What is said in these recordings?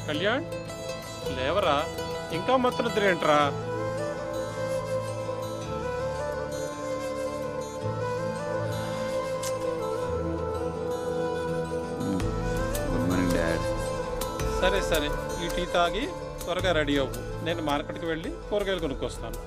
కళ్యాణ్ లేవరా ఇంకా మొత్తం ఏంట్రా గుడ్ మార్నింగ్ డాడ్ సరే సరే ఈ టీ తాగి త్వరగా రెడీ అవ్వు నేను మార్కెట్కి వెళ్ళి కూరగాయలు కొనుక్కొస్తాను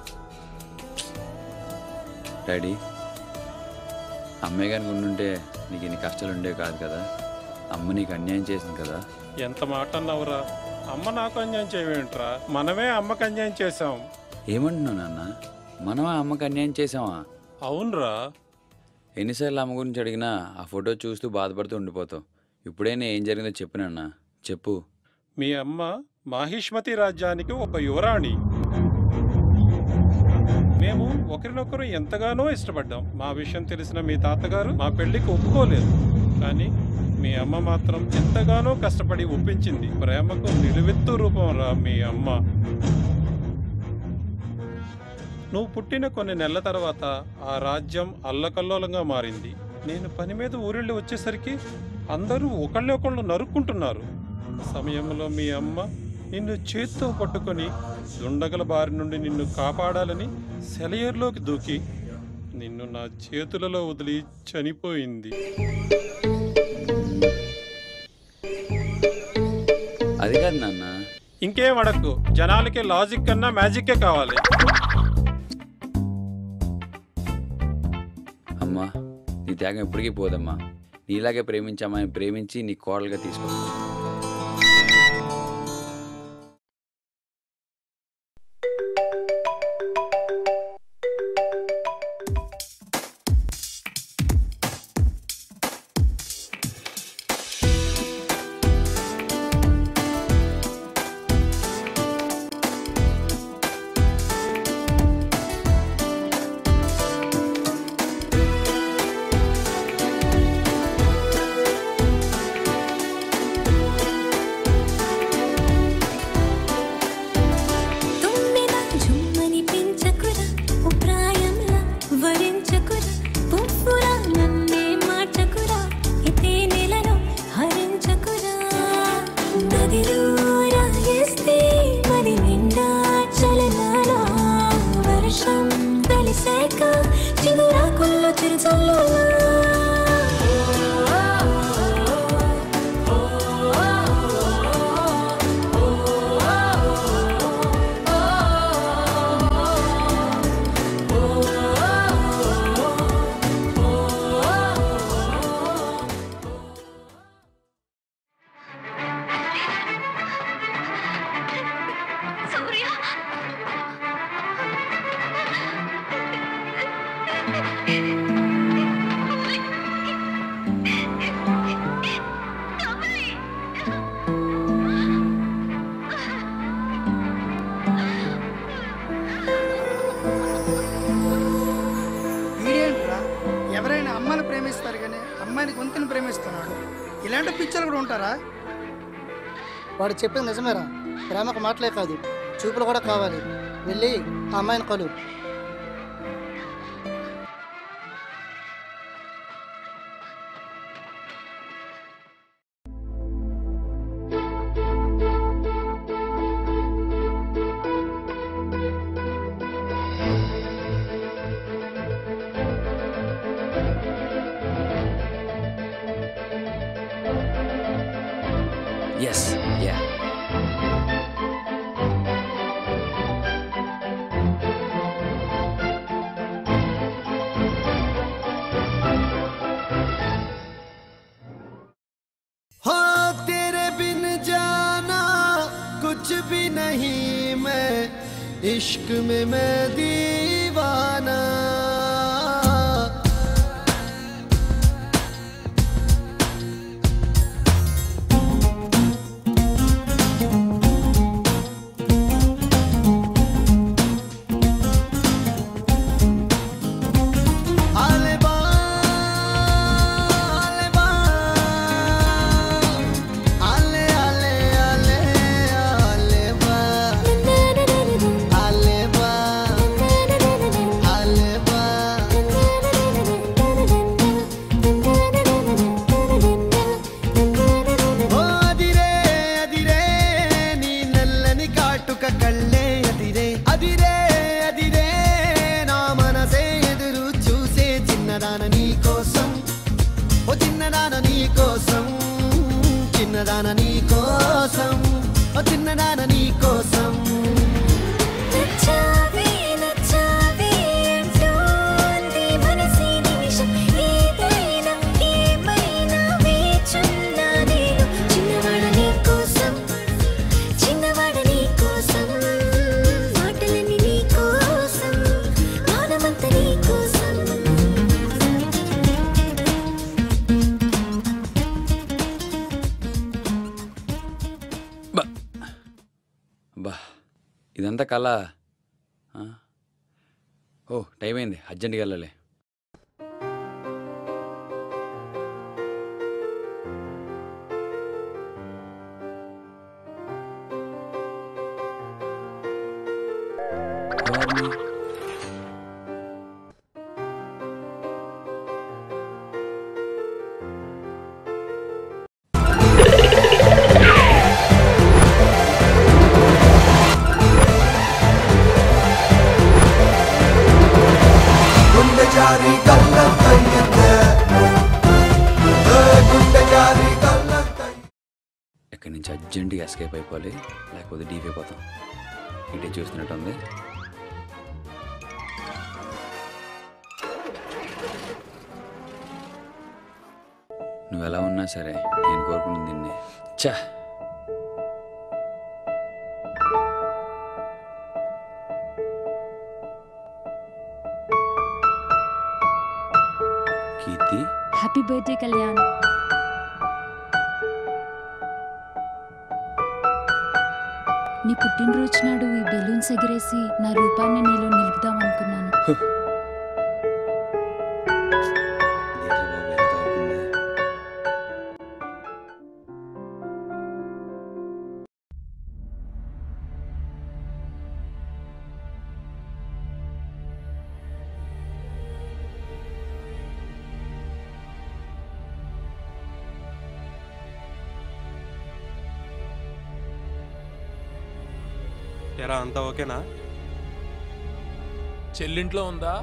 డాడీ అమ్మాయి గారికి ఉండుంటే నీకు ఇన్ని కష్టాలు ఉండేవి కాదు కదా అమ్మ నీకు అన్యాయం చేసింది కదా ఎంత మాట అన్నావురా అమ్మ నాకు అన్యాయం చేయవేంట్రా మనమే అమ్మకు అన్యాయం చేశాం ఏమంటున్నావు నాన్న మనం ఆ అమ్మకి అన్యాయం చేసామా అవునరా ఎన్నిసార్లు అమ్మ గురించి అడిగినా ఆ ఫోటో చూస్తూ బాధపడుతూ ఉండిపోతావు ఇప్పుడైనా ఏం జరిగిందో చెప్పు నాన్న చెప్పు మీ అమ్మ మాహిష్మతి రాజ్యానికి ఒక యువరాణి మేము ఒకరినొకరు ఎంతగానో ఇష్టపడ్డాం మా విషయం తెలిసిన మీ తాతగారు మా పెళ్లికి ఒప్పుకోలేదు కానీ మీ అమ్మ మాత్రం ఎంతగానో కష్టపడి ఒప్పించింది ప్రేమకు నిలువెత్తు రూపం రా మీ అమ్మ నువ్వు పుట్టిన కొన్ని నెలల తర్వాత ఆ రాజ్యం అల్లకల్లోలంగా మారింది నేను పని మీద ఊరెళ్ళి వచ్చేసరికి అందరూ ఒకళ్ళొకళ్ళు నరుక్కుంటున్నారు సమయంలో మీ అమ్మ నిన్ను చేత్తో పట్టుకొని దుండగల బారి నుండి నిన్ను కాపాడాలని సెలయేరులోకి దూకి నిన్ను నా చేతులలో వదిలి చనిపోయింది అది కాదు నాన్న ఇంకేం అడక్కు జనాలకి లాజిక్ కన్నా మ్యాజిక్కే కావాలి అమ్మా నీ త్యాగం ఎప్పటికీ పోదమ్మా నీలాగే ప్రేమించామని ప్రేమించి నీ కోడలుగా తీసుకొస్తా తుమ్మిన జుమ్మని పెంచకురా ఉప్రాయంలా వరించకురా పువ్వురా నన్నే మార్చకురా ఇతే నెలలో హరించకురా నదిలో రాయేస్తే మది నిండా చలనాలా వర్షం కలిసాక చిగురాకుల్లో వీడేంట్రా ఎవరైనా అమ్మాయిని ప్రేమిస్తారు కానీ అమ్మాయిని గొంతుని ప్రేమిస్తున్నాడు ఇలాంటి పిక్చర్లు కూడా ఉంటారా వాడు చెప్పింది నిజమేరా ప్రేమకు మాటలే కాదు చూపులు కూడా కావాలి వెళ్ళి ఆ అమ్మాయిని కలు ఎస్ యా हो तेरे बिन जाना कुछ भी नहीं मैं इश्क में मैं दीवाना आले बा आले बा आले आले आले आले बा आले बा ఇదంతా కళ ఆ? ఓ టైం అయింది అర్జెంట్గా వెళ్ళాలి ఎవరిని? గుండె జారి కళ్ళంతయ్యిందే ఏ గుండె జారి కళ్ళంతయ్యిందే ఇక్కడి నుంచి అర్జెంటుగా ఎస్కేప్ అయిపోవాలి లేకపోతే డీప్ అయిపోతాం ఇటే చూస్తున్నట్టుంది నువ్వు ఎలా ఉన్నా సరే నేను కోరుకున్నది నిన్నే చా కీర్తి హ్యాపీ బర్త్డే కళ్యాణ్ నీ పుట్టినరోజు నాడు ఈ బెలూన్స్ ఎగిరేసి నా రూపాన్ని నీలో నిలుపుదాం అనుకున్నాను ఇదేంట్రా బాబు ఇలా తగులుకుంది? ఎరా అంతా ఓకేనా చెల్లింట్లో ఉందా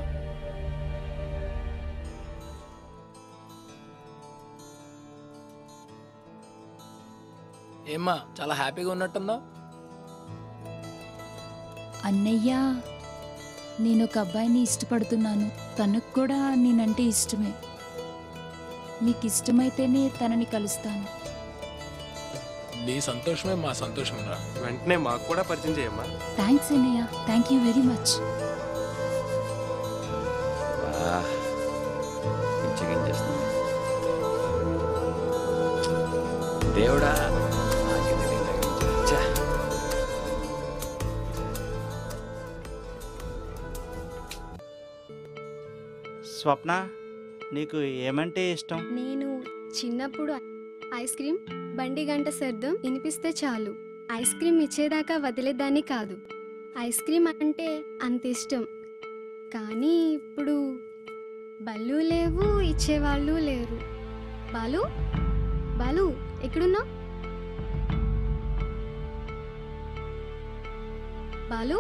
ఏమ్మా చాలా హ్యాపీగా ఉన్నట్టున్నావు అన్నయ్య నేను ఒక అబ్బాయిని ఇష్టపడుతున్నాను తనకు కూడా నేనంటే ఇష్టమే నీకు ఇష్టమైతేనే తనని కలుస్తాను నీ సంతోషమే మా సంతోషం రా వెంటనే మాకు కూడా పరిచయం చేయమ్మా థ్యాంక్స్ అన్నయ్య థ్యాంక్ యూ వెరీ మచ్ బా పిచ్చగించేస్తుంది దేవుడా నాకెందుకు ఇలా తగిలించావు? ఛా! స్వప్న నీకు ఏమంటే ఇష్టం నేను చిన్నప్పుడు ఐస్ క్రీమ్ బండి గంట శబ్దం వినిపిస్తే చాలు ఐస్ క్రీమ్ ఇచ్చేదాకా వదిలేదాన్ని కాదు ఐస్ క్రీమ్ అంటే అంత ఇష్టం కానీ ఇప్పుడు బళ్ళు లేవు ఇచ్చేవాళ్ళు లేరు బాలు బాలు ఎక్కడున్నావు బాలు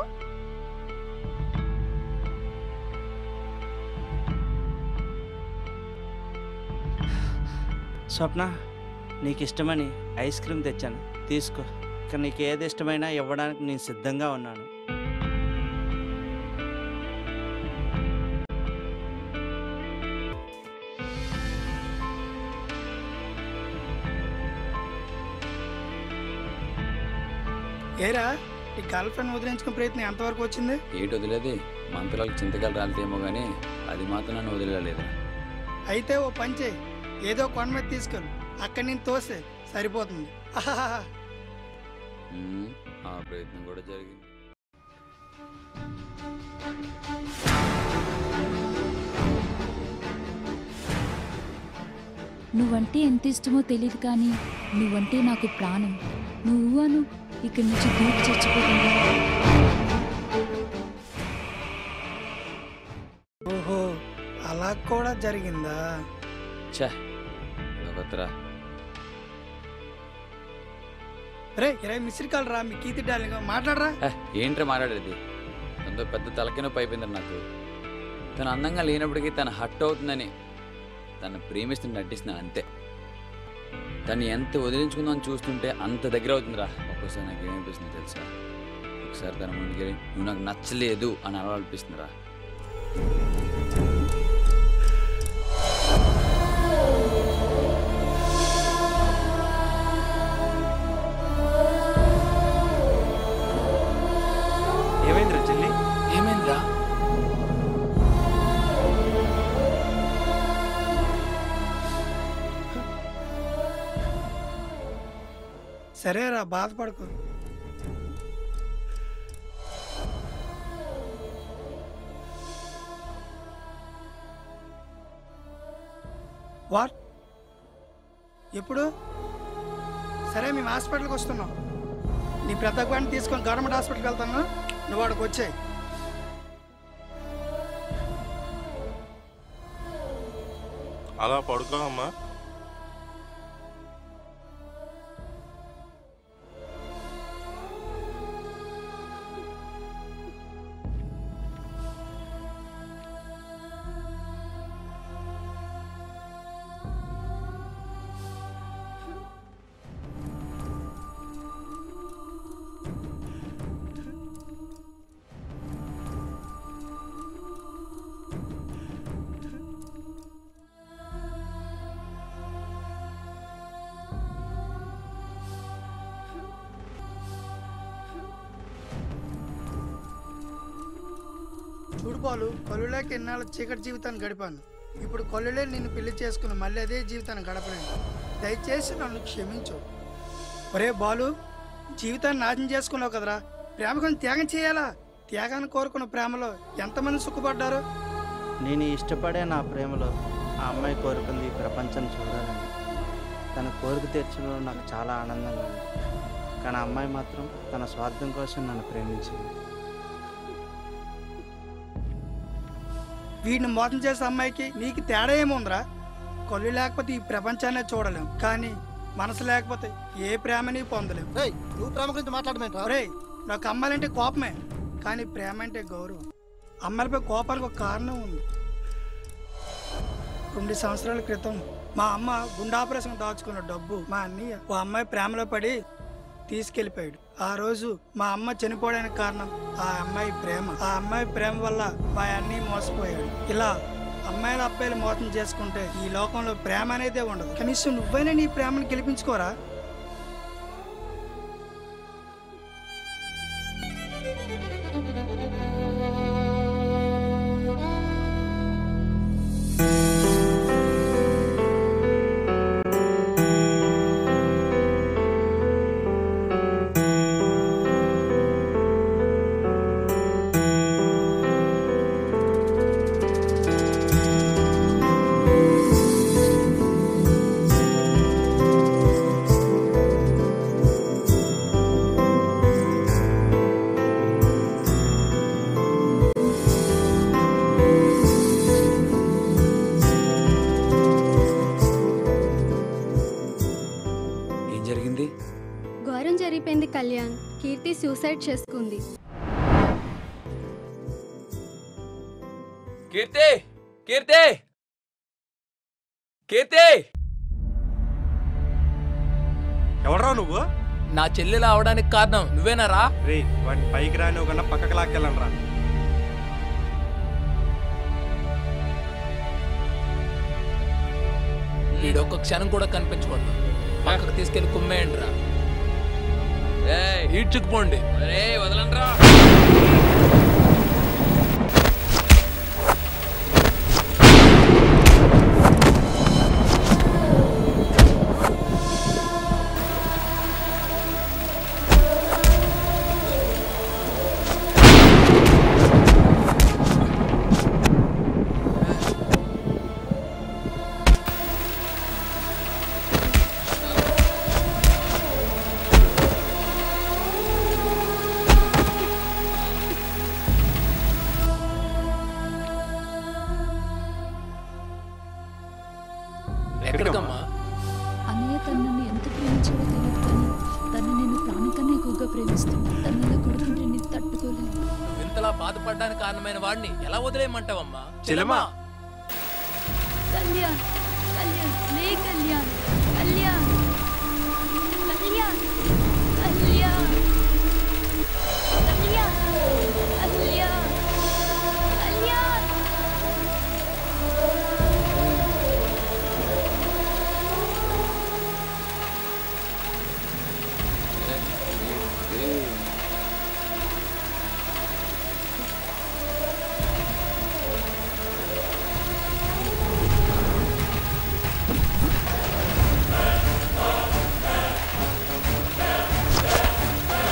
స్వప్న నీకు ఇష్టమని ఐస్ క్రీమ్ తెచ్చాను తీసుకో ఇక నీకు ఏది ఇష్టమైనా ఇవ్వడానికి నేను సిద్ధంగా ఉన్నాను ఏరా నీ గర్ల్ ఫ్రెండ్ వదిలించుకునే ప్రయత్నం ఎంతవరకు వచ్చింది ఏంటి వదిలేది మంత్రాలకు చింతకాయలు రాలితేమో కానీ అది మాత్రం నన్ను వదిలేదు అయితే ఓ పని చేయి ఏదో కొండ మీద తీసుకెళ్ళు అక్కడి నుంచి తోసే సరిపోతుంది ఆహాహా. ఆ ప్రయత్నం కూడా జరిగింది నువ్వంటే ఎంత ఇష్టమో తెలియదు కానీ నువ్వంటే నాకు ప్రాణం నువ్వు అను ఇక్కడి నుంచి దూకి చచ్చిపోతుంది ఓహో అలా కూడా జరిగిందా ఛే ఒకత్రా రే ఇరవై మిస్డ్ కాల్ రా మీ కీర్తి డార్లింగ్ మాట్లాడరా ఏంట్రా మాట్లాడేది తనతో పెద్ద తలకి నొప్పి అయిపోయింది నాకు తను అందంగా లేనప్పటికీ తను హట్ అవుతుందని తను ప్రేమిస్తున్న నటిస్తున్నాను అంతే తను ఎంత వదిలించుకుందామని చూస్తుంటే అంత దగ్గర అవుతుందిరా ఒక్కోసారి నాకు ఏమనిపిస్తుంది తెలుసా ఒకసారి తన ముందుకెళ్ళి నువ్వు నాకు నచ్చలేదు అని అనిపిస్తుందిరా ఏమైందిరా చెల్లి ఏమైందిరా సరేరా బాధపడకు వాట్ ఎప్పుడు సరే మేము హాస్పిటల్కి వస్తున్నాం నీ పెద్ద వాడిని తీసుకొని గవర్నమెంట్ హాస్పిటల్కి వెళ్తాను నువ్వు వాడికి వచ్చాయి అలా పడుకో అమ్మా చూడు పాలు కొల్లులేక ఎన్నాళ్ళ చీకటి జీవితాన్ని గడిపాను ఇప్పుడు కొల్లులే నిన్ను పెళ్లి చేసుకుని మళ్ళీ అదే జీవితాన్ని గడపలేను దయచేసి నన్ను క్షమించు ఒరే బాలు జీవితాన్ని నాశనం చేసుకున్నావు కదరా ప్రేమకు త్యాగం చేయాలా త్యాగాన్ని కోరుకున్న ప్రేమలో ఎంతమంది సుఖపడ్డారు నేను ఇష్టపడే నా ప్రేమలో ఆ అమ్మాయి కోరుకుంది ఈ ప్రపంచాన్ని చూడాలని తన కోరిక తీర్చడంలో నాకు చాలా ఆనందంగా ఉంది కానీ ఆ అమ్మాయి మాత్రం తన స్వార్థం కోసం నన్ను ప్రేమించింది వీడిని మోసం చేసే అమ్మాయికి నీకు తేడా ఏముందిరా కొల్లు లేకపోతే ఈ ప్రపంచాన్నే చూడలేం కానీ మనసు లేకపోతే ఏ ప్రేమని పొందలేం నువ్వు ప్రేమ గురించి మాట్లాడమేంట్రా రే నాకు అమ్మాయిలంటే కోపమే కానీ ప్రేమ అంటే గౌరవం అమ్మాయిలపై కోపానికి ఒక కారణం ఉంది రెండు సంవత్సరాల క్రితం మా అమ్మ గుండె ఆపరేషన్ దాచుకున్న డబ్బు మా అన్నయ్య ఓ అమ్మాయి ప్రేమలో పడి తీసుకెళ్ళిపోయాడు ఆ రోజు మా అమ్మ చనిపోవడానికి కారణం ఆ అమ్మాయి ప్రేమ ఆ అమ్మాయి ప్రేమ వల్ల మా అన్నయ్య మోసపోయాడు ఇలా అమ్మాయిల అబ్బాయిలు మోసం చేసుకుంటే ఈ లోకంలో ప్రేమ అనేదే ఉండదు కనీసం నువ్వైనా నీ ప్రేమను గెలిపించుకోరా ఏం జరిగింది ఘోరం జరిగిపోయింది కళ్యాణ్ కీర్తి సూసైడ్ చేసుకుంది కీర్తి కీర్తి కీర్తి ఎవడరా నువ్వు నా చెల్లెలు అవడానికి కారణం నువ్వేనారా రే వాడిని పైకి రాని ఒక పక్కకి లాక్కెళ్ళండి రా వీడు ఒక్క క్షణం కూడా కనిపించకూడదు పక్కకు తీసుకెళ్లి కుమ్మేయండి రా ఈడ్చుకుపోండి రే వదలండ్రా ఎక్కడికమ్మా అన్నయ్య తను నన్ను ఎంత ప్రేమించాడో తెలియదు కానీ తను నేను ప్రాణం కన్నా ఎక్కువగా ప్రేమిస్తాను తను ఇలా కొడుతుంటే నేను తట్టుకోలేను నువ్వు ఇంతలా బాధపడడానికి కారణమైన వాడిని ఎలా వదిలేయమంటావమ్మా చెల్లెమ్మా. కళ్యాణ్ కళ్యాణ్ లే కళ్యాణ్ కళ్యాణ్ కళ్యాణ్ కళ్యాణ్ కళ్యాణ్ కళ్యాణ్ కళ్యాణ్ ఏ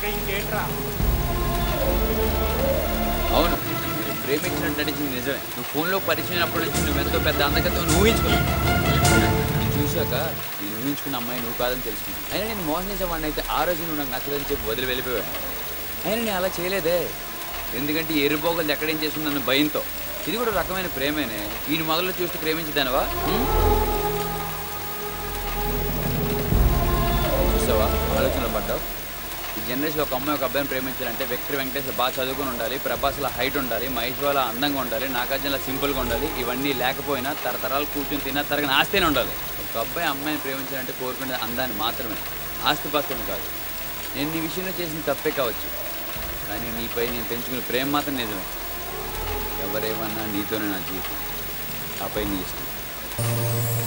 కాక ఇంకేంట్రా అవును నేను ప్రేమించినట్టు నటించింది నిజమే నువ్వు ఫోన్లో పరిచయం అప్పటి నుంచి నువ్వెంతో పెద్ద అందగతో నువ్వు ఊహించుకున్నావు నేను చూశాక నేను ఊహించుకున్న అమ్మాయి నువ్వు కాదని తెలుసుకున్నాను అయినా నేను మోసం చేసేవాడిని అయితే ఆ రోజు నువ్వు నాకు నచ్చదని చెప్పి వదిలి వెళ్ళిపోయాను అయినా నేను అలా చేయలేదే ఎందుకంటే ఈ ఎరుబోగలు ఎక్కడేం చేసుకున్నాను భయంతో ఇది కూడా ఒక రకమైన ప్రేమేనే ఈయన మొదలు చూస్తూ ప్రేమించదానవా చూసావా ఆలోచనలో పడ్డావు ఈ జనరేషన్ ఒక అమ్మాయి ఒక అబ్బాయిని ప్రేమించాలంటే విక్టర్ వెంకటేష్ బాగా చదువుకుని ఉండాలి ప్రభాస్లా హైట్ ఉండాలి మహేష్ వాళ్ళ అందంగా ఉండాలి నాగార్జున సింపుల్గా ఉండాలి ఇవన్నీ లేకపోయినా తరతరాలు కూర్చొని తిన్న తరగని ఆస్తేనే ఉండాలి ఒక అబ్బాయి అమ్మాయిని ప్రేమించాలంటే కోరుకునేది అందాన్ని మాత్రమే ఆస్తిపాస్తులను కాదు నేను నీ విషయంలో చేసిన తప్పే కావచ్చు కానీ నీపై నేను పెంచుకున్న ప్రేమ మాత్రం నిజమే ఎవరేమన్నా నీతోనే నా జీవితం ఆపై నీ ఇష్టం